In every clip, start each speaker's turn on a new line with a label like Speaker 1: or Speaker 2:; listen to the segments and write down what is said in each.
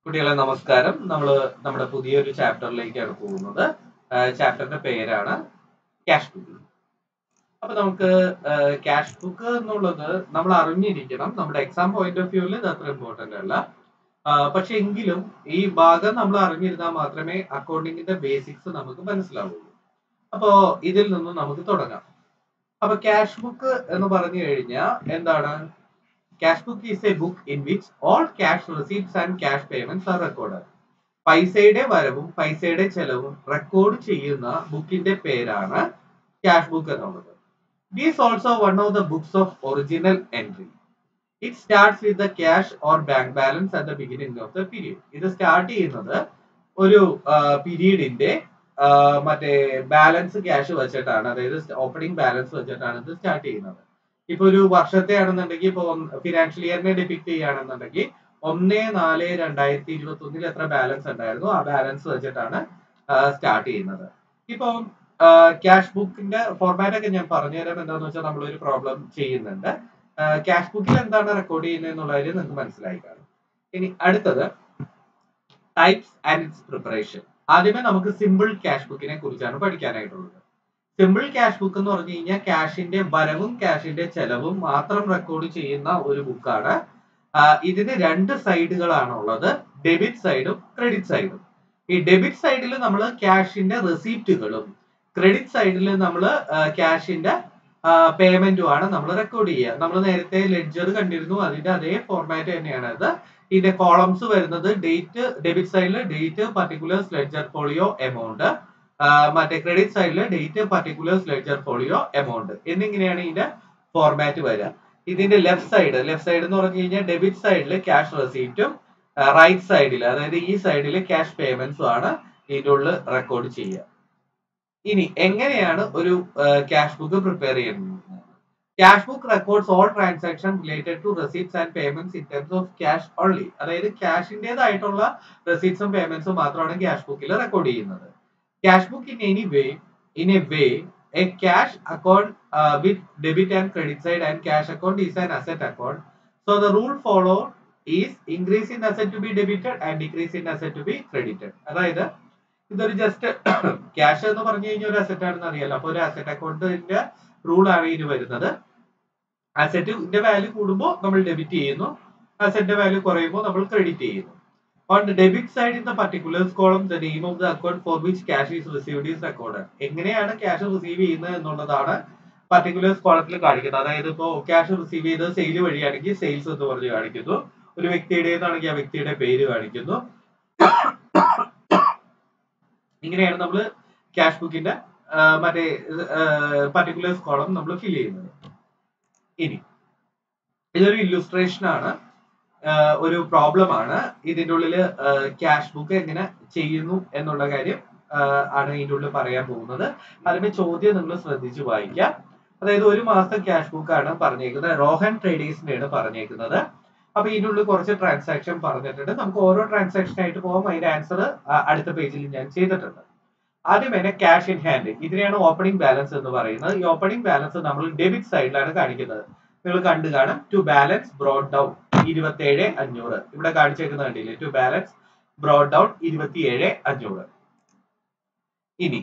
Speaker 1: കുട്ടികളെ നമസ്കാരം നമ്മൾ നമ്മുടെ പുതിയൊരു ചാപ്റ്ററിലേക്കാണ് പോകുന്നത് ചാപ്റ്ററിന്റെ പേരാണ് ക്യാഷ് ബുക്ക് അപ്പൊ നമുക്ക് ക്യാഷ് ബുക്ക് എന്നുള്ളത് നമ്മൾ അറിഞ്ഞിരിക്കണം നമ്മുടെ എക്സാം പോയിന്റ് ഓഫ് വ്യൂവിൽ ഇത് അത്ര ഇമ്പോർട്ടന്റ് അല്ല ആ, പക്ഷെ എങ്കിലും ഈ ഭാഗം നമ്മൾ അറിഞ്ഞിരുന്നാൽ മാത്രമേ അക്കൗണ്ടിങ്ങിന്റെ ബേസിക്സ് നമുക്ക് മനസ്സിലാവുള്ളൂ അപ്പോ ഇതിൽ നിന്നും നമുക്ക് തുടങ്ങാം അപ്പൊ ക്യാഷ് ബുക്ക് എന്ന് പറഞ്ഞു കഴിഞ്ഞാൽ എന്താണ് cash book is a book in which all cash receipts and cash payments are record പൈസയുടെ വരവും പൈസയുടെ ചെലവും റെക്കോർഡ് ചെയ്യുന്ന ബുക്കിന്റെ പേരാണ് ക്യാഷ് ബുക്ക് എന്നുള്ളത് these also one of the books of original entry it starts with the cash or bank balance at the beginning of the period ഇത് start ചെയ്യുന്നത് ഒരു പീരീഡിന്റെ മറ്റേ ബാലൻസ് ക്യാഷ് വെച്ചിട്ടാണ് അതായത് ഓപ്പണിംഗ് ബാലൻസ് വെച്ചിട്ടാണ് ഇത് സ്റ്റാർട്ട് ചെയ്യുന്നത് ഇപ്പൊ ഒരു വർഷത്തെ ആണെന്നുണ്ടെങ്കിൽ ഇപ്പൊ ഫിനാൻഷ്യൽ ഇയറിനെ ഡിപിക്ട് ചെയ്യുകയാണെന്നുണ്ടെങ്കിൽ ഒന്ന് നാല് രണ്ടായിരത്തി ഇരുപത്തി ഒന്നിൽ എത്ര ബാലൻസ് ഉണ്ടായിരുന്നു ആ ബാലൻസ് വെച്ചിട്ടാണ് സ്റ്റാർട്ട് ചെയ്യുന്നത് ഇപ്പൊ ക്യാഷ് ബുക്കിന്റെ ഫോർമാറ്റ് ഒക്കെ ഞാൻ പറഞ്ഞുതരാം എന്താന്ന് വെച്ചാൽ നമ്മളൊരു പ്രോബ്ലം ചെയ്യുന്നുണ്ട് ക്യാഷ് ബുക്കിൽ എന്താണ് റെക്കോർഡ് ചെയ്യുന്നത് എന്നുള്ള കാര്യം നിങ്ങൾക്ക് മനസ്സിലായി കാണും ഇനി അടുത്തത് ടൈപ്സ് ആൻഡ് ഇറ്റ്സ് പ്രിപ്പറേഷൻ ആദ്യമേ നമുക്ക് സിമ്പിൾ ക്യാഷ് ബുക്കിനെ കുറിച്ചാണ് പഠിക്കാനായിട്ടുള്ളത് സിമ്പിൾ ക്യാഷ് ബുക്ക് എന്ന് പറഞ്ഞു കഴിഞ്ഞാൽ ക്യാഷിന്റെ വരവും ക്യാഷിന്റെ ചെലവും മാത്രം റെക്കോർഡ് ചെയ്യുന്ന ഒരു ബുക്കാണ് ഇതിന് രണ്ട് സൈഡുകളാണ് ഉള്ളത് ഡെബിറ്റ് സൈഡും ക്രെഡിറ്റ് സൈഡും ഈ ഡെബിറ്റ് സൈഡിൽ നമ്മൾ ക്യാഷിന്റെ റെസീപ്റ്റുകളും ക്രെഡിറ്റ് സൈഡിൽ നമ്മൾ ക്യാഷിന്റെ പേയ്മെന്റും ആണ് നമ്മൾ റെക്കോർഡ് ചെയ്യുക നമ്മൾ നേരത്തെ ലെഡ്ജർ കണ്ടിരുന്നു അതിന്റെ അതേ ഫോർമാറ്റ് തന്നെയാണ് ഇത് ഇതിന്റെ കോളംസ് വരുന്നത് ഡേറ്റ് ഡെബിറ്റ് സൈഡിൽ date particular ledger folio amount മറ്റേ ക്രെഡിറ്റ് സൈഡിൽ date particular ledger folio amount എന്നിങ്ങനെയാണ് ഇതിന്റെ ഫോർമാറ്റ് വരിക ഇതിന്റെ ലെഫ്റ്റ് സൈഡ് ലെഫ്റ്റ് സൈഡ് എന്ന് പറഞ്ഞു കഴിഞ്ഞാൽ ഡെബിറ്റ് സൈഡിൽ ക്യാഷ് റെസീപ്റ്റും റൈറ്റ് സൈഡിൽ അതായത് ഈ സൈഡിൽ ക്യാഷ് പേയ്മെന്റ്സും ആണ് ഇതിന്റെ ഉള്ളിൽ റെക്കോർഡ് ചെയ്യുക ഇനി എങ്ങനെയാണ് ഒരു ക്യാഷ് ബുക്ക് പ്രിപ്പയർ ചെയ്യുന്നത് cash book records all transaction related to receipts and payments in terms of cash only അതായത് ക്യാഷിന്റേതായിട്ടുള്ള റെസീപ്റ്റ്സും പേയ്മെന്റ്സും മാത്രമാണ് ക്യാഷ് ബുക്കിൽ റെക്കോർഡ് ചെയ്യുന്നത് cash book in any way in a way a cash account with debit and credit side and cash account is an asset account so the rule follow is increase in asset to be debited and decrease in asset to be credited അതായത് ഇതൊരു just cash എന്ന് പറഞ്ഞു കഴിഞ്ഞാൽ ഒരു asset ആണെന്ന് അറിയാലോ അപ്പൊ ഒരു അസറ്റ് അക്കൗണ്ടിന്റെ റൂൾ ആണ് ഇതിന് വരുന്നത് അസറ്റിന്റെ വാല്യൂ കൂടുമ്പോൾ നമ്മൾ ഡെബിറ്റ് ചെയ്യുന്നു അസറ്റിന്റെ വാല്യൂ കുറയുമ്പോൾ നമ്മൾ ക്രെഡിറ്റ് ചെയ്യുന്നു on the debit side in the particular column the name of the account for which cash is received is record എങ്ങനെയാണ് ക്യാഷ് റിസീവ് ചെയ്യുന്നത് എന്നുള്ളതാണ് പർട്ടിക്കുലർ കോളത്തിൽ കാണിക്കുന്നത് അതായത് ഇപ്പോൾ ക്യാഷ് റിസീവ് ചെയ്ത് സെയിൽ വഴിയാണെങ്കിൽ സെയിൽസ് എന്ന് പറഞ്ഞ് കാണിക്കുന്നു ഒരു വ്യക്തിയുടേതാണെങ്കിൽ ആ വ്യക്തിയുടെ പേര് കാണിക്കുന്നു ഇങ്ങനെയാണ് നമ്മൾ ക്യാഷ് ബുക്കിന്റെ മറ്റേ പർട്ടിക്കുലർ കോളം നമ്മൾ ഫിൽ ചെയ്യുന്നത് ഇനി ഇതൊരു ഇല്ലുസ്ട്രേഷൻ ആണ് ഒരു പ്രോബ്ലം ആണ് ഇതിൻ്റെ ഉള്ളിൽ ക്യാഷ് ബുക്ക് എങ്ങനെ ചെയ്യുന്നു എന്നുള്ള കാര്യം ആണ് ഇതിൻ്റെ ഉള്ളിൽ പറയാൻ പോകുന്നത് അതിന്റെ ചോദ്യം നിങ്ങൾ ശ്രദ്ധിച്ച് വായിക്കാം അതായത് ഒരു മാസം ക്യാഷ് ബുക്ക് ആണ് പറഞ്ഞേക്കുന്നത് റോഹൻ ട്രേഡേഴ്സിനെയാണ് പറഞ്ഞേക്കുന്നത് അപ്പൊ ഇതിൻ്റെ ഉള്ളിൽ കുറച്ച് ട്രാൻസാക്ഷൻ പറഞ്ഞിട്ടുണ്ട് നമുക്ക് ഓരോ ട്രാൻസാക്ഷൻ ആയിട്ട് പോകും അതിന്റെ ആൻസർ അടുത്ത പേജിൽ ഞാൻ ചെയ്തിട്ടുണ്ട് ആദ്യം തന്നെ ക്യാഷ് ഇൻ ഹാൻഡ് ഇതിനെയാണ് ഓപ്പണിംഗ് ബാലൻസ് എന്ന് പറയുന്നത് ഈ ഓപ്പണിംഗ് ബാലൻസ് നമ്മൾ ഡെബിറ്റ് സൈഡിലാണ് കാണിക്കുന്നത് നിങ്ങൾ കണ്ടു കാണാം ടു ബാലൻസ് ബ്രോഡ് ഡൗൺ ഇരുപത്തിയേഴ് അഞ്ഞൂറ് ഇവിടെ കാണിച്ചേക്കുന്ന കണ്ടില്ലേ ടു ബാലൻസ് ബ്രോഡ് ഡൗൺ ഇരുപത്തിയേഴ് അഞ്ഞൂറ് ഇനി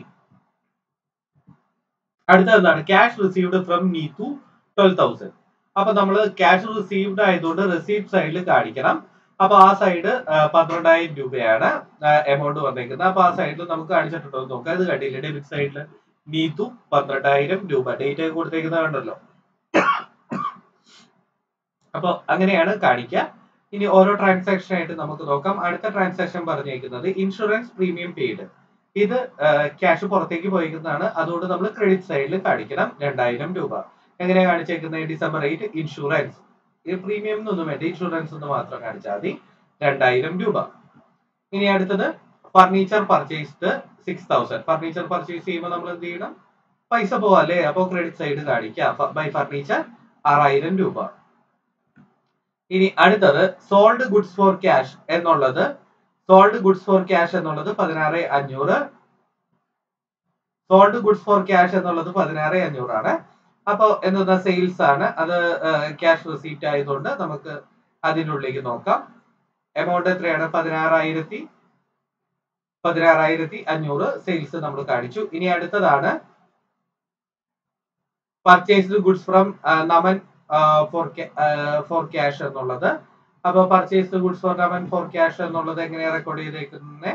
Speaker 1: അടുത്ത എന്താണ് cash received from Neethu twelve thousand അപ്പൊ നമ്മൾ ക്യാഷ് റിസീവ്ഡ് ആയതുകൊണ്ട് റെസീപ്റ്റ് സൈഡിൽ കാണിക്കണം അപ്പൊ ആ സൈഡ് പന്ത്രണ്ടായിരം രൂപയാണ് എമൗണ്ട് വന്നേക്കുന്നത് അപ്പൊ ആ സൈഡിൽ നമുക്ക് കാണിച്ചിട്ടുണ്ടോ നോക്കാം അത് കണ്ടില്ലേ ഡെബിറ്റ് സൈഡിൽ നീതു പന്ത്രണ്ടായിരം രൂപ ഡേറ്റ് ഒക്കെ കൊടുത്തേക്കുന്നത് കണ്ടല്ലോ അപ്പൊ അങ്ങനെയാണ് കാണിക്കുക ഇനി ഓരോ ട്രാൻസാക്ഷൻ ആയിട്ട് നമുക്ക് നോക്കാം അടുത്ത ട്രാൻസാക്ഷൻ പറഞ്ഞേക്കുന്നത് ഇൻഷുറൻസ് പ്രീമിയം പെയ്ഡ് ഇത് ക്യാഷ് പുറത്തേക്ക് പോയിരിക്കുന്നതാണ് അതുകൊണ്ട് നമ്മൾ ക്രെഡിറ്റ് സൈഡിൽ കാണിക്കണം രണ്ടായിരം രൂപ എങ്ങനെ കാണിച്ചേക്കുന്നത് ഡിസംബർ എയ്റ്റ് ഇൻഷുറൻസ് ഇത് പ്രീമിയം എന്നൊന്നും വേണ്ട ഇൻഷുറൻസ് എന്ന് മാത്രം കാണിച്ചാൽ മതി രണ്ടായിരം രൂപ ഇനി അടുത്തത് furniture purchased six thousand furniture purchase ചെയ്യുമ്പോൾ നമ്മൾ എന്ത് ചെയ്യണം പൈസ പോവാല്ലേ അപ്പോൾ ക്രെഡിറ്റ് സൈഡ് കാണിക്കാം ബൈ ഫർണിച്ചർ ആറായിരം രൂപ ഇനി അടുത്തത് സോൾഡ് ഗുഡ്സ് ഫോർ ക്യാഷ് എന്നുള്ളത് സോൾഡ് ഗുഡ്സ് ഫോർ ക്യാഷ് എന്നുള്ളത് പതിനാറ് അഞ്ഞൂറ് സോൾഡ് ഗുഡ്സ് ഫോർ ക്യാഷ് എന്നുള്ളത് പതിനാറ് അഞ്ഞൂറാണ് അപ്പോൾ എന്താ സെയിൽസ് ആണ് അത് ക്യാഷ് റെസീപ്റ്റ് ആയതുകൊണ്ട് നമുക്ക് അതിനുള്ളിലേക്ക് നോക്കാം എമൗണ്ട് എത്രയാണ് പതിനാറായിരത്തി പതിനാറായിരത്തി അഞ്ഞൂറ് സെയിൽസ് നമ്മൾ കാണിച്ചു ഇനി അടുത്തതാണ് purchased goods from Naman for for cash എന്നുള്ളത് അപ്പൊ purchased goods for Naman for cash എന്നുള്ളത് എങ്ങനെയാണ് റെക്കോർഡ് ചെയ്തേക്കുന്നത്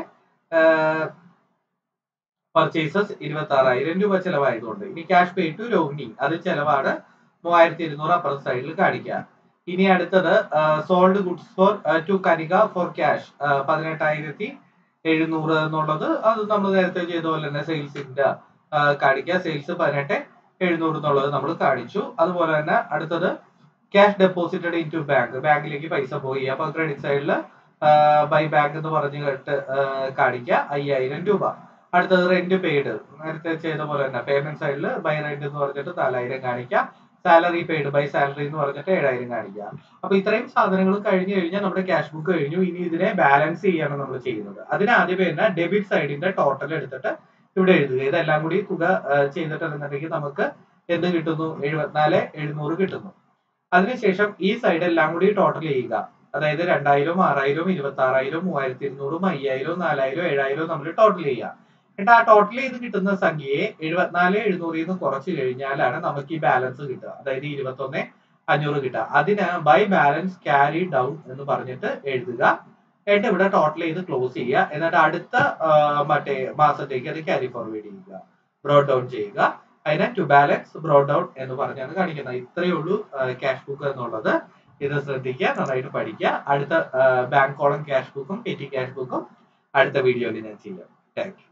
Speaker 1: പർച്ചേസസ് ഇരുപത്തി ആറായിരം രൂപ ചെലവായതുകൊണ്ട് ഇനി ക്യാഷ് പേ ടു രോഹിണി അത് ചെലവാണ് മൂവായിരത്തി ഇരുന്നൂറ് അപ്പുറത്തെ സൈഡിൽ കാണിക്കുക ഇനി അടുത്തത് sold goods for to Kanika for cash പതിനെട്ടായിരത്തി എഴുന്നൂറ് എന്നുള്ളത് അത് നമ്മൾ നേരത്തെ ചെയ്ത പോലെ തന്നെ സെയിൽസിന്റെ കാണിക്കുക സെയിൽസ് പതിനെട്ട് എഴുന്നൂറ് എന്നുള്ളത് നമ്മൾ കാണിച്ചു അതുപോലെ തന്നെ അടുത്തത് cash deposited into bank ബാങ്കിലേക്ക് പൈസ പോയി അപ്പൊ ക്രെഡിറ്റ് സൈഡിൽ ബൈ ബാങ്ക് എന്ന് പറഞ്ഞ് കേട്ട് കാണിക്കുക അയ്യായിരം രൂപ അടുത്തത് റെന്റ് പെയ്ഡ് നേരത്തെ ചെയ്ത പോലെ തന്നെ പേയ്മെന്റ് സൈഡിൽ ബൈ റെന്റ് എന്ന് പറഞ്ഞിട്ട് നാലായിരം കാണിക്കുക സാലറി പെയ്ഡ് ബൈ സാലറി എന്ന് പറഞ്ഞിട്ട് ഏഴായിരം കാണിക്കുക അപ്പൊ ഇത്രയും സാധനങ്ങൾ കഴിഞ്ഞു കഴിഞ്ഞാൽ നമ്മുടെ ക്യാഷ് ബുക്ക് കഴിഞ്ഞു ഇനി ഇതിനെ ബാലൻസ് ചെയ്യാണ് നമ്മൾ ചെയ്യുന്നത് അതിന് ആദ്യമേ തന്നെ ഡെബിറ്റ് സൈഡിന്റെ ടോട്ടൽ എടുത്തിട്ട് ഇവിടെ എഴുതുക ഇതെല്ലാം കൂടി തുക ചെയ്തിട്ടുണ്ടെന്നുണ്ടെങ്കിൽ നമുക്ക് എന്ത് കിട്ടുന്നു എഴുപത്തിനാല് എഴുന്നൂറ് കിട്ടുന്നു അതിനുശേഷം ഈ സൈഡ് എല്ലാം കൂടി ടോട്ടൽ ചെയ്യുക അതായത് രണ്ടായിരം ആറായിരം ഇരുപത്തി ആറായിരം മൂവായിരത്തി ഇരുന്നൂറും അയ്യായിരം നാലായിരം ഏഴായിരം നമ്മൾ ടോട്ടൽ ചെയ്യുക എന്നിട്ട് ആ ടോട്ടൽ ചെയ്ത് കിട്ടുന്ന സംഖ്യയെ എഴുപത്തിനാല് എഴുന്നൂറിൽ നിന്ന് കുറച്ച് കഴിഞ്ഞാലാണ് നമുക്ക് ഈ ബാലൻസ് കിട്ടുക അതായത് ഇരുപത്തൊന്ന് അഞ്ഞൂറ് കിട്ടുക അതിന് ബൈ ബാലൻസ് ക്യാരി ഡൗൺ എന്ന് പറഞ്ഞിട്ട് എഴുതുക എന്നിട്ട് ഇവിടെ ടോട്ടൽ ചെയ്ത് ക്ലോസ് ചെയ്യുക എന്നിട്ട് അടുത്ത മറ്റേ മാസത്തേക്ക് അത് ക്യാരി ഫോർവേഡ് ചെയ്യുക ബ്രോഡ് ഡൗൺ ചെയ്യുക അതിനെ ടു ബാലൻസ് ബ്രോഡ് ഡൗൺ എന്ന് പറഞ്ഞാണ് കാണിക്കുന്നത് ഇത്രയേ ഉള്ളൂ ക്യാഷ് ബുക്ക് എന്നുള്ളത് ഇത് ശ്രദ്ധിക്കുക നന്നായിട്ട് പഠിക്കുക അടുത്ത ബാങ്ക് കോളം ക്യാഷ് ബുക്കും പെറ്റി ക്യാഷ് ബുക്കും അടുത്ത വീഡിയോയിൽ ഞാൻ ചെയ്യാം താങ്ക് യു